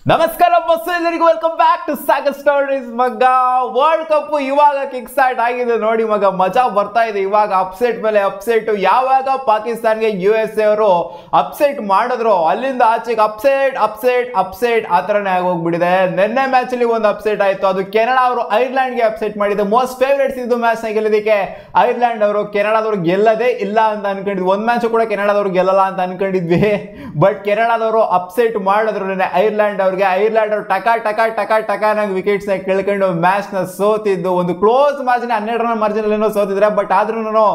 ನಮಸ್ಕಾರ ಬಸ್ ಎಲ್ಲರಿಗೂ welcome back to Sagar stories ಮಗ ವರ್ಲ್ಡ್ ಕಪ್ ಇವಾಗ ಕಿಕ್ ಸ್ಟಾರ್ಟ್ ಆಗಿದೆ ನೋಡಿ ಮಗ ಮಜಾ ಬರ್ತಾ ಇದೆ ಇವಾಗ ಅಪ್ಸೆಟ್ ಮೇಲೆ ಅಪ್ಸೆಟ್ ಯಾವಾಗ ಪಾಕಿಸ್ತಾನ್ಗೆ ಯು ಎಸ್ ಎ ಅವರು ಅಪ್ಸೆಟ್ ಮಾಡಿದ್ರು ಅಲ್ಲಿಂದ ಆಚೆಗೆ ಅಪ್ಸೆಟ್ ಅಪ್ಸೆಟ್ ಅಪ್ಸೆಟ್ ಆ ಥರನೇ ಆಗೋಗ್ಬಿಟ್ಟಿದೆ ನಿನ್ನೆ ಮ್ಯಾಚ್ ಅಲ್ಲಿ ಒಂದು ಅಪ್ಸೆಟ್ ಆಯ್ತು ಅದು ಕೆನಡಾ ಅವರು ಐರ್ಲೆಂಡ್ಗೆ ಅಪ್ಸೆಟ್ ಮಾಡಿದ್ದು ಮೋಸ್ಟ್ ಫೇವ್ರೇಟ್ಸ್ ಇದು ಮ್ಯಾಚ್ ನ ಗೆಲ್ಲೋದಕ್ಕೆ ಐರ್ಲೆಂಡ್ ಅವರು ಕೆನಡಾದವ್ರು ಗೆಲ್ಲದೇ ಇಲ್ಲ ಅಂತ ಅನ್ಕೊಂಡಿದ್ವಿ ಒಂದು ಮ್ಯಾಚ್ ಕೂಡ ಕೆನಡಾದವ್ರು ಗೆಲ್ಲಲ್ಲ ಅಂತ ಅನ್ಕೊಂಡಿದ್ವಿ ಬಟ್ ಕೆನಡಾದವರು ಅಪ್ಸೆಟ್ ಮಾಡಿದ್ರು ನೆನ್ನೆ ಐರ್ಲೆಂಡ್ ಅವ್ರಿಗೆ ಐರ್ಲೆಂಡ್ ಅವರು ಟಕ ಟಕ ಟಕ ಟಕ ನಂಗೆ ವಿಕೆಟ್ಸ್ ನ ಕೇಳ್ಕೊಂಡು ಮ್ಯಾಚ್ ನ ಸೋತಿದ್ದು ಒಂದು ಕ್ಲೋಸ್ ಮ್ಯಾಚ್ ನ ಹನ್ನೆರಡು ರನ್ ಮಾರ್ಜಿನ್ ಏನೋ ಸೋತಿದ್ರೆ ಬಟ್ ಆದ್ರೂ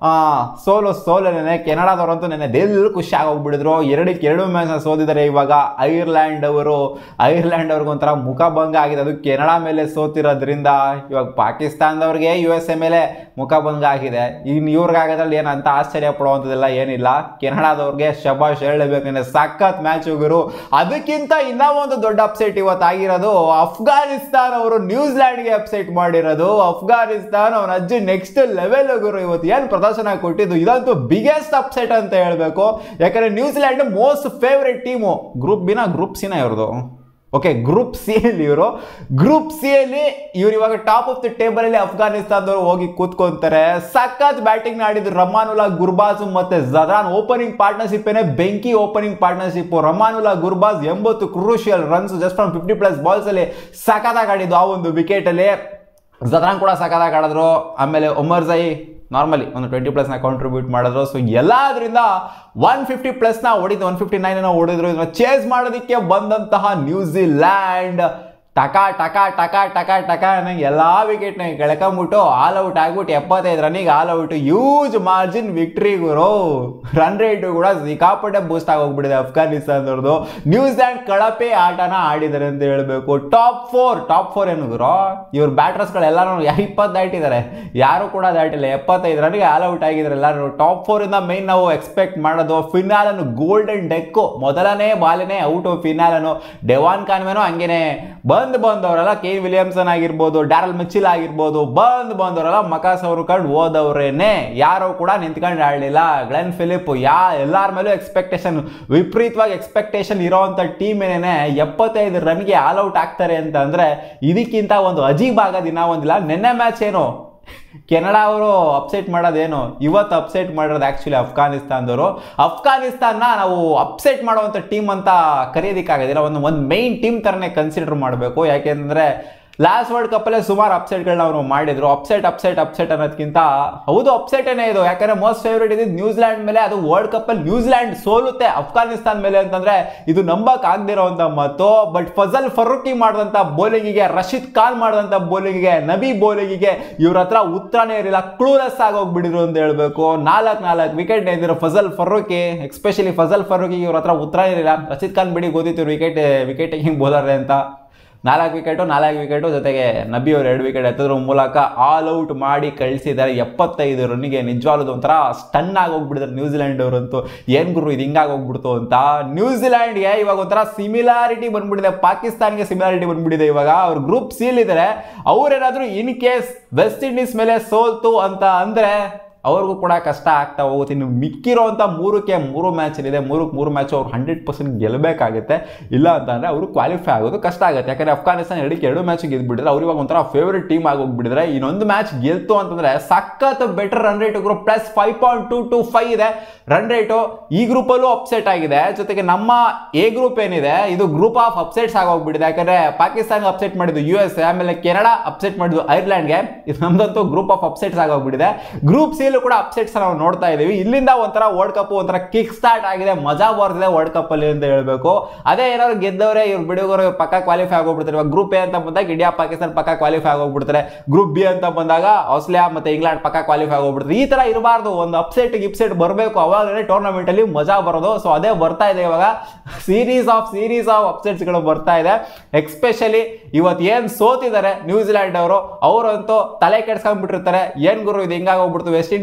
ಸೋಲು ಸೋಲನೆ ಕೆನಡಾದವರಂತೂ ನೆನ್ನೆ ದಿಲ್ ಖುಷಿ ಆಗೋಗ್ಬಿಡಿದ್ರು ಎರಡಕ್ಕೆ ಎರಡು ಮ್ಯಾಚ್ ನ ಸೋತಿದ್ದಾರೆ ಇವಾಗ ಐರ್ಲ್ಯಾಂಡ್ ಅವರು ಐರ್ಲ್ಯಾಂಡ್ ಅವ್ರಿಗೆ ಒಂಥರ ಮುಖಭಂಗ ಆಗಿದೆ ಅದು ಕೆನಡಾ ಮೇಲೆ ಸೋತಿರೋದ್ರಿಂದ ಇವಾಗ ಪಾಕಿಸ್ತಾನದವ್ರಿಗೆ ಯು ಎಸ್ ಎ ಮೇಲೆ ಮುಖಭಂಗ ಆಗಿದೆ ಇನ್ನು ಇವ್ರಿಗಾಗೋದ್ರಲ್ಲಿ ಏನಂತ ಆಶ್ಚರ್ಯ ಪಡುವಂಥದ್ದೆಲ್ಲ ಏನಿಲ್ಲ ಕೆನಡಾದವ್ರಿಗೆ ಶಬಾಷ್ ಹೇಳಬೇಕು ನೆನ್ನೆ ಸಖತ್ ಮ್ಯಾಚ್ ಹೋಗಿರು ಅದಕ್ಕಿಂತ ಇನ್ನ ಒಂದು ದೊಡ್ಡ ಅಪ್ಸೆಟ್ ಇವತ್ತು ಆಗಿರೋದು ಅಫ್ಘಾನಿಸ್ತಾನ್ ಅವರು ನ್ಯೂಜಿಲ್ಯಾಂಡ್ಗೆ ಅಪ್ಸೆಟ್ ಮಾಡಿರೋದು ಅಫ್ಘಾನಿಸ್ತಾನ್ ಅವ್ರ ಅಜ್ಜಿ ನೆಕ್ಸ್ಟ್ ಲೆವೆಲ್ ಹೋಗಿರು ಇವತ್ತು ಏನು ಪ್ರದರ್ಶನ ಕೊಟ್ಟಿದ್ದು ಇದಂತೂ ಬಿಗ್ಗೆಸ್ಟ್ ಅಪ್ಸೆಟ್ ಅಂತ ಹೇಳಬೇಕು ಯಾಕಂದ್ರೆ New Zealand most favourite team group ಬಿನ ಗ್ರೂಪ್ ಸಿನ ಇವ್ರದ್ದು ಓಕೆ ಗ್ರೂಪ್ ಸಿ ಅಲ್ಲಿ ಇವರು ಗ್ರೂಪ್ ಸಿ ಅಲ್ಲಿ ಇವ್ರು ಇವಾಗ ಟಾಪ್ ಆಫ್ ದಿ ಟೇಬಲ್ ಅಲ್ಲಿ ಅಫ್ಘಾನಿಸ್ತಾನದವರು ಹೋಗಿ ಕೂತ್ಕೊಂತಾರೆ ಸಖತ್ ಬ್ಯಾಟಿಂಗ್ ಆಡಿದ್ರು ರಮಾನುಲ್ಲಾ ಗುರ್ಬಾಜ್ ಮತ್ತೆ ಜದಾನ್ ಓಪನಿಂಗ್ ಪಾರ್ಟ್ನರ್ಶಿಪ್ ಏನೇ ಬೆಂಕಿ ಓಪನಿಂಗ್ ಪಾರ್ಟ್ನರ್ಶಿಪ್ ರಮಾನುಲ್ಲಾ ಗುರ್ಬಾಜ್ ಎಂಬತ್ತು crucial runs just from fifty plus balls ಅಲ್ಲಿ ಸಖತ್ತಾಗಿ ಆಡಿದ್ದು ಆ ಒಂದು ವಿಕೆಟ್ ಅಲ್ಲಿ ಜದಾನ್ ಕೂಡ ಸಖತ್ತಾಗಿ ಆಡಿದ್ರು ಆಮೇಲೆ ಒಮರ್ ಜೈ ನಾರ್ಮಲಿ ಒಂದು ಟ್ವೆಂಟಿ ಪ್ಲಸ್ನ ಕಾಂಟ್ರಿಬ್ಯೂಟ್ ಮಾಡಿದ್ರು ಸೊ ಎಲ್ಲದರಿಂದ ಒನ್ ಫಿಫ್ಟಿ ಪ್ಲಸ್ನ ಹೊಡಿತು ಒನ್ ಫಿಫ್ಟಿ ನೈನ್ ಹೊಡಿದ್ರು ಇದನ್ನ ಚೇಸ್ ಮಾಡೋದಕ್ಕೆ ಬಂದಂತಹ ನ್ಯೂಜಿಲ್ಯಾಂಡ್ ಟಕ ಟಕ ಟಕ ಟಕ ಟಕ ನಂಗೆ ಎಲ್ಲ ವಿಕೆಟ್ನ ಕೆಳ್ಕೊಂಬಿಟ್ಟು ಆಲ್ ಔಟ್ ಆಗ್ಬಿಟ್ಟು ಎಪ್ಪತ್ತೈದು ರನ್ನಿಗೆ all out huge margin victory ಗುರು ರನ್ ರೇಟು ಕೂಡ ಸಿಕ್ಕಾಪಟ್ಟೆ ಬೂಸ್ಟ್ ಆಗೋಗ್ಬಿಟ್ಟಿದೆ ಅಫ್ಘಾನಿಸ್ತಾನದವ್ರದ್ದು ನ್ಯೂಜಿಲ್ಯಾಂಡ್ ಕಳಪೆ ಆಟನ ಆಡಿದ್ದಾರೆ ಅಂತ ಹೇಳಬೇಕು ಟಾಪ್ ಫೋರ್ ಟಾಪ್ ಫೋರ್ ಏನು ಗುರು ಇವ್ರ ಬ್ಯಾಟ್ರಸ್ಗಳೆಲ್ಲರೂ ಇಪ್ಪತ್ತು ದಾಟಿದ್ದಾರೆ ಯಾರು ಕೂಡ ದಾಟಿಲ್ಲ ಎಪ್ಪತ್ತೈದು ರನ್ಗೆ ಆಲ್ ಔಟ್ ಆಗಿದ್ದಾರೆ ಎಲ್ಲರೂ ಟಾಪ್ ಫೋರ್ ಇಂದ ಮೈನ್ ನಾವು ಎಕ್ಸ್ಪೆಕ್ಟ್ ಮಾಡೋದು ಫಿನಾಲನ್ನು ಗೋಲ್ಡನ್ ಡೆಕ್ಕು ಮೊದಲನೇ ಬಾಲಿನೇ ಔಟ್ ಫಿನಾಲನು ಡೆವಾನ್ ಕಾನ್ವೆನೋ ಹಂಗೇನೆ ಬಂದ್ ಬಂದವರೆಲ್ಲ ಕೆ ವಿಲಿಯಮ್ಸನ್ ಆಗಿರ್ಬೋದು ಡ್ಯಾರಲ್ ಮಿಚಿಲ್ ಆಗಿರ್ಬೋದು ಬಂದ್ ಬಂದವರೆಲ್ಲ ಮಕಾಸ್ ಅವರು ಕಂಡು ಓದವ್ರೇನೆ ಯಾರು ಕೂಡ ನಿಂತ್ಕೊಂಡು ಆಡಲಿಲ್ಲ ಗ್ಲೆನ್ ಫಿಲಿಪ್ ಯಾ ಎಲ್ಲಾರ ಮೇಲೂ ಎಕ್ಸ್ಪೆಕ್ಟೇಷನ್ ವಿಪರೀತವಾಗಿ ಎಕ್ಸ್ಪೆಕ್ಟೇಷನ್ ಇರೋವಂಥ ಟೀಮ್ ಏನೇನೆ ಎಪ್ಪತ್ತೈದು ರನ್ಗೆ ಆಲ್ ಔಟ್ ಆಗ್ತಾರೆ ಅಂತ ಅಂದ್ರೆ ಇದಕ್ಕಿಂತ ಒಂದು ಅಜೀಬ್ ಆಗೋದಿನ ಒಂದಿಲ್ಲ ನಿನ್ನೆ ಮ್ಯಾಚ್ ಏನು ಕೆನಡಾ ಅವರು ಅಪ್ಸೆಟ್ ಮಾಡೋದೇನು ಇವತ್ತು ಅಪ್ಸೆಟ್ ಮಾಡಿರೋದು ಆ್ಯಕ್ಚುಲಿ ಅಫ್ಘಾನಿಸ್ತಾನದವರು ಅಫ್ಘಾನಿಸ್ತಾನ ನಾವು ಅಪ್ಸೆಟ್ ಮಾಡುವಂಥ ಟೀಮ್ ಅಂತ ಕರೆಯೋದಕ್ಕಾಗೋದಿಲ್ಲ ಒಂದು ಒಂದು ಮೈನ್ ಟೀಮ್ ಥರನೇ ಕನ್ಸಿಡರ್ ಮಾಡಬೇಕು ಯಾಕೆಂದರೆ ಲಾಸ್ಟ್ ವರ್ಲ್ಡ್ ಕಪ್ಪಲ್ಲೇ ಸುಮಾರು ಅಪ್ಸೆಟ್ಗಳನ್ನ ಅವರು ಮಾಡಿದ್ರು ಅಪ್ಸೆಟ್ ಅಪ್ಸೆಟ್ ಅಪ್ಸೆಟ್ ಅನ್ನೋದಕ್ಕಿಂತ ಹೌದು ಅಪ್ಸೆಟೇನೆ ಇದು ಯಾಕಂದ್ರೆ ಮೋಸ್ಟ್ ಫೇವ್ರೇಟ್ ಇದ್ದು ನ್ಯೂಜಿಲ್ಯಾಂಡ್ ಮೇಲೆ ಅದು ವರ್ಲ್ಡ್ ಕಪ್ಪಲ್ಲಿ ನ್ಯೂಜಿಲ್ಯಾಂಡ್ ಸೋಲುತ್ತೆ ಅಫ್ಘಾನಿಸ್ತಾನ್ ಮೇಲೆ ಅಂತಂದ್ರೆ ಇದು ನಂಬಕ್ ಆಗದಿರೋಂಥ ಮಾತು ಬಟ್ ಫಜಲ್ ಫರೂಕಿ ಮಾಡಿದಂಥ ಬೌಲಿಂಗಿಗೆ ರಶೀದ್ ಖಾನ್ ಮಾಡಿದಂಥ ಬೌಲಿಂಗಿಗೆ ನಬಿ ಬೌಲಿಂಗಿಗೆ ಇವ್ರ ಹತ್ರ ಉತ್ತರನೇ ಇರಲಿಲ್ಲ ಕ್ಲೂಲೆಸ್ ಆಗೋಗ್ಬಿಟ್ಟಿದ್ರು ಅಂತ ಹೇಳ್ಬೇಕು ನಾಲ್ಕು ನಾಲ್ಕು ವಿಕೆಟ್ ಇದ್ರು ಫಜಲ್ ಫರೂಕಿ ಎಸ್ಪೆಷಲಿ ಫಜಲ್ ಫರೂಕಿ ಇವ್ರ ಹತ್ರ ಉತ್ತರ ಇರಲಿಲ್ಲ ರಶೀದ್ ಖಾನ್ ಬಿಡಿ ಗೊತ್ತಿತ್ತು ವಿಕೆಟ್ ವಿಕೆಟ್ ಟೇಕಿಂಗ್ ಬೌಲರ್ ಅಂತ ನಾಲ್ಕು ವಿಕೆಟು ನಾಲ್ಕು ವಿಕೆಟು ಜೊತೆಗೆ ನಬಿ ಅವರು ಎರಡು ವಿಕೆಟ್ ಎತ್ತೋದ್ರ ಮೂಲಕ ಆಲ್ ಔಟ್ ಮಾಡಿ ಕಳಿಸಿದ್ದಾರೆ ಎಪ್ಪತ್ತೈದು ರನ್ನಿಗೆ ನಿಜವಾಗ್ಲೂ ಒಂಥರ ಸ್ಟನ್ ಆಗೋಗ್ಬಿಟ್ಟಿದ್ದಾರೆ ನ್ಯೂಜಿಲೆಂಡ್ ಅವರಂತೂ ಏನು ಗುರು ಇದು ಹಿಂಗಾಗೋಗ್ಬಿಡ್ತು ಅಂತ ನ್ಯೂಜಿಲೆಂಡ್ಗೆ ಇವಾಗ ಒಂಥರ ಸಿಮಿಲಾರಿಟಿ ಬಂದ್ಬಿಟ್ಟಿದೆ ಪಾಕಿಸ್ತಾನ್ಗೆ ಸಿಮಿಲಾರಿಟಿ ಬಂದ್ಬಿಟ್ಟಿದೆ ಇವಾಗ ಅವ್ರು ಗ್ರೂಪ್ ಸೀಲ್ ಇದ್ದಾರೆ ಅವ್ರೇನಾದರೂ ಇನ್ ಕೇಸ್ ವೆಸ್ಟ್ ಇಂಡೀಸ್ ಮೇಲೆ ಸೋಲ್ತು ಅಂತ ಅಂದರೆ ಅವ್ರಿಗೂ ಕೂಡ ಕಷ್ಟ ಆಗ್ತಾ ಹೋಗುತ್ತೆ ಇನ್ನು ಮಿಕ್ಕಿರೋಂಥ ಮೂರಕ್ಕೆ ಮೂರು ಮ್ಯಾಚ್ ಇದೆ ಮೂರಕ್ಕೆ ಮೂರು ಮ್ಯಾಚ್ ಅವ್ರು ಹಂಡ್ರೆಡ್ ಪರ್ಸೆಂಟ್ ಗೆಲ್ಲಬೇಕಾಗುತ್ತೆ ಇಲ್ಲ ಅಂತಂದರೆ ಅವರು ಕ್ವಾಲಿಫೈ ಆಗೋದು ಕಷ್ಟ ಆಗುತ್ತೆ ಯಾಕಂದರೆ ಅಫ್ಘಾನಿಸ್ತಾನ ಎರಡಕ್ಕೆ ಎರಡು ಮ್ಯಾಚ್ ಗೆದ್ಬಿಟ್ಟಿದ್ರೆ ಅವ್ರು ಇವಾಗ ಒಂಥರ ಫೇವ್ರೆಟ್ ಟೀಮ್ ಆಗೋಗ್ಬಿಟ್ಟಿದ್ರೆ ಇನ್ನೊಂದು ಮ್ಯಾಚ್ ಗೆಲ್ತು ಅಂತಂದರೆ ಸಖತ್ better run rate group plus five point two two five ಇದೆ ರನ್ ರೇಟು ಈ ಗ್ರೂಪಲ್ಲೂ ಅಪ್ಸೆಟ್ ಆಗಿದೆ ಜೊತೆಗೆ ನಮ್ಮ ಎ ಗ್ರೂಪ್ ಏನಿದೆ ಇದು ಗ್ರೂಪ್ ಆಫ್ ಅಪ್ಸೆಟ್ಸ್ ಆಗೋಗ್ಬಿಟ್ಟಿದೆ ಯಾಕಂದರೆ ಪಾಕಿಸ್ತಾನ ಅಪ್ಸೆಟ್ ಮಾಡಿದ್ದು ಯು ಎಸ್ ಆಮೇಲೆ ಕೆನಡಾ ಅಪ್ಸೆಟ್ ಮಾಡಿದ್ದು ಐರ್ಲ್ಯಾಂಡ್ಗೆ ಇದು ನಮ್ದಂತೂ ಗ್ರೂಪ್ ಆಫ್ ಅಪ್ಸೆಟ್ಸ್ ಆಗೋಗ್ಬಿಟ್ಟಿದೆ ಗ್ರೂಪ್ ಸಿಲ್ ಕೂಡ ಅಪ್ಸೆಟ್ಸ್ ನಾವು ನೋಡ್ತಾ ಇದೀವಿ ಇಲ್ಲಿಂದ ಒಂಥರ ವರ್ಲ್ಡ್ ಕಪ್ ಒಂಥರ ಕಿಕ್ ಸ್ಟಾರ್ಟ್ ಆಗಿದೆ ಮಜಾ ಬರ್ತಿದೆ ವರ್ಲ್ಡ್ ಕಪ್ ಅಲ್ಲಿ ಅಂತ ಹೇಳ್ಬೇಕು ಅದೇ ಏನಾದ್ರು ಗೆದ್ದವ್ರೆ ಇವ್ರು ಬಿಡುಗರು ಪಕ್ಕ ಕ್ವಾಲಿಫೈ ಆಗೋಗ್ಬಿಡ್ತಾರೆ ಇವಾಗ ಗ್ರೂಪ್ ಎ ಅಂತ ಬಂದಾಗ ಇಂಡಿಯಾ ಪಾಕಿಸ್ತಾನ ಪಕ್ಕ ಕ್ವಾಲಿಫೈ ಆಗೋಗ್ಬಿಡ್ತಾರೆ ಗ್ರೂಪ್ ಬಿ ಅಂತ ಬಂದಾಗ ಆಸ್ಟ್ರೇಲಿಯಾ ಮತ್ತೆ ಇಂಗ್ಲೆಂಡ್ ಪಕ್ಕ ಕ್ವಾಲಿಫೈ ಆಗೋಗ್ಬಿಡ್ತಾರೆ ಈ ತರ ಇರಬಾರ್ದು ಒಂದು ಅಪ್ಸೆಟ್ ಗಿಪ್ಸೆಟ್ ಬರಬೇಕು ಅವಾಗಲೇ ಟೂರ್ನಮೆಂಟ್ ಅಲ್ಲಿ ಮಜಾ ಬರೋದು ಸೊ ಅದೇ ಬರ್ತಾ ಇದೆ ಇವಾಗ ಸೀರೀಸ್ ಆಫ್ ಸೀರೀಸ್ ಆಫ್ ಅಪ್ಸೆಟ್ಸ್ಗಳು ಬರ್ತಾ ಇದೆ ಎಕ್ಸ್ಪೆಷಲಿ ಇವತ್ತು ಏನ್ ಸೋತಿದ್ದಾರೆ ನ್ಯೂಜಿಲ್ಯಾಂಡ್ ಅವರು ಅವರಂತೂ ತಲೆ ಕೆಡ್ಸ್ಕೊಂಡ್ಬಿಟ್ಟಿರ್ತಾರೆ ಏನ್ ಗುರು ಇದು ಹಿಂಗಾಗೋಗ್ಬಿಡ್ತು ವೆಸ್ಟ್ ಇಂಡೀಸ್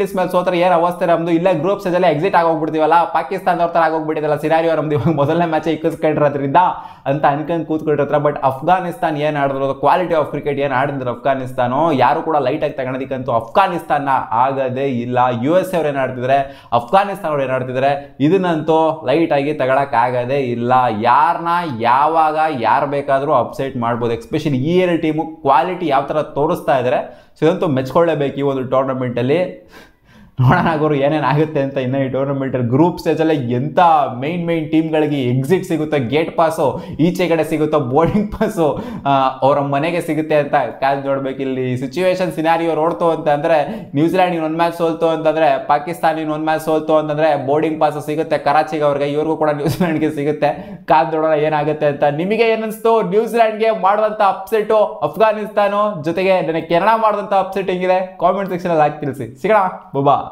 ವೆಸ್ಟಿಂಡೀಸ್ ಮೇಲೆ ಸೋತ್ರ ಏನು ಅವಸ್ಥೆ ನಮ್ದು ಇಲ್ಲೇ ಗ್ರೂಪ್ ಸ್ಟೇಜಲ್ಲಿ ಎಕ್ಸಿಟ್ ಆಗೋಗ್ಬಿಡ್ತೀವಲ್ಲ ಪಾಕಿಸ್ತಾನದವ್ರ ಥರ ಆಗೋಗ್ಬಿಟ್ಟಿದಲ್ಲ ಸಿನಾರಿಯೋ ನಮ್ದು ಇವಾಗ ಮೊದಲನೇ ಮ್ಯಾಚ್ ಇಕ್ಕಿಸ್ಕೊಂಡಿರೋದ್ರಿಂದ ಅಂತ ಅನ್ಕೊಂಡು ಕೂತ್ಕೊಂಡಿರ್ತಾರೆ ಬಟ್ ಅಫ್ಘಾನಿಸ್ತಾನ್ ಏನು ಆಡಿದ್ರು ಕ್ವಾಲಿಟಿ ಆಫ್ ಕ್ರಿಕೆಟ್ ಏನು ಆಡಿದ್ರು ಅಫ್ಘಾನಿಸ್ತಾನು ಯಾರು ಕೂಡ ಲೈಟಾಗಿ ತಗೊಳೋದಕ್ಕಂತೂ ಅಫ್ಘಾನಿಸ್ತಾನ ಆಗದೇ ಇಲ್ಲ ಯು ಎಸ್ ಅವ್ರು ಏನು ಆಡ್ತಿದ್ದಾರೆ ಅಫ್ಘಾನಿಸ್ತಾನ ಅವ್ರು ಏನು ಆಡ್ತಿದ್ದಾರೆ ಇದನ್ನಂತೂ ಲೈಟಾಗಿ ತಗೊಳಕ್ಕಾಗದೇ ಇಲ್ಲ ಯಾರನ್ನ ಯಾವಾಗ ಯಾರು ಬೇಕಾದರೂ ಅಪ್ಸೆಟ್ ಮಾಡ್ಬೋದು ಎಸ್ಪೆಷಲಿ ಈ ಎರಡು ಟೀಮು ಕ್ವಾಲಿಟಿ ಯಾವ ಥರ ತೋರಿಸ್ತಾ ಇದ್ದಾರೆ ಸೊ ಇದಂತೂ ಮೆಚ್ಕೊಳ್ಳೇಬೇಕು ಈ ಒಂದು ಟೂರ್ನಮೆಂಟಲ್ಲಿ ನೋಡೋಣ ಗುರು ಏನೇನು ಆಗುತ್ತೆ ಅಂತ ಇನ್ನು ಈ ಟೂರ್ನಮೆಂಟಲ್ಲಿ ಗ್ರೂಪ್ ಸ್ಟೇಜಲ್ಲಿ ಎಂಥ ಮೈನ್ ಮೈನ್ ಟೀಮ್ಗಳಿಗೆ ಎಕ್ಸಿಟ್ ಸಿಗುತ್ತೋ ಗೇಟ್ ಪಾಸು ಈಚೆ ಕಡೆ ಸಿಗುತ್ತೋ ಬೋರ್ಡಿಂಗ್ ಪಾಸು ಅವರ ಮನೆಗೆ ಸಿಗುತ್ತೆ ಅಂತ ಕಾದು ನೋಡ್ಬೇಕು ಇಲ್ಲಿ ಸಿಚುವೇಶನ್ ಸಿನಾರಿಯೋ ನೋಡ್ತು ಅಂತಂದರೆ ನ್ಯೂಜಿಲ್ಯಾಂಡ್ ಒಂದು ಮ್ಯಾಚ್ ಸೋಲ್ತು ಅಂತಂದರೆ ಪಾಕಿಸ್ತಾನ ಒಂದು ಮ್ಯಾಚ್ ಸೋಲ್ತು ಅಂತಂದರೆ ಬೋರ್ಡಿಂಗ್ ಪಾಸ್ ಸಿಗುತ್ತೆ ಕರಾಚಿಗೆ ಅವ್ರಿಗೆ ಇವ್ರಿಗೂ ಕೂಡ ನ್ಯೂಜಿಲ್ಯಾಂಡ್ಗೆ ಸಿಗುತ್ತೆ ಕಾದು ನೋಡೋಣ ಏನಾಗುತ್ತೆ ಅಂತ ನಿಮಗೆ ಏನನ್ನಿಸ್ತು ನ್ಯೂಜಿಲ್ಯಾಂಡ್ಗೆ ಮಾಡುವಂಥ ಅಪ್ಸೆಟು ಅಫ್ಘಾನಿಸ್ತಾನ ಜೊತೆಗೆ ನನಗೆ ಕೆನಡಾ ಮಾಡಿದಂಥ ಅಪ್ಸೆಟ್ ಹೆಂಗಿದೆ ಕಾಮೆಂಟ್ ಸೆಕ್ಷನಲ್ಲಿ ಹಾಕಿ ತಿಳಿಸಿ ಸಿಗೋಣ ಬುಬಾ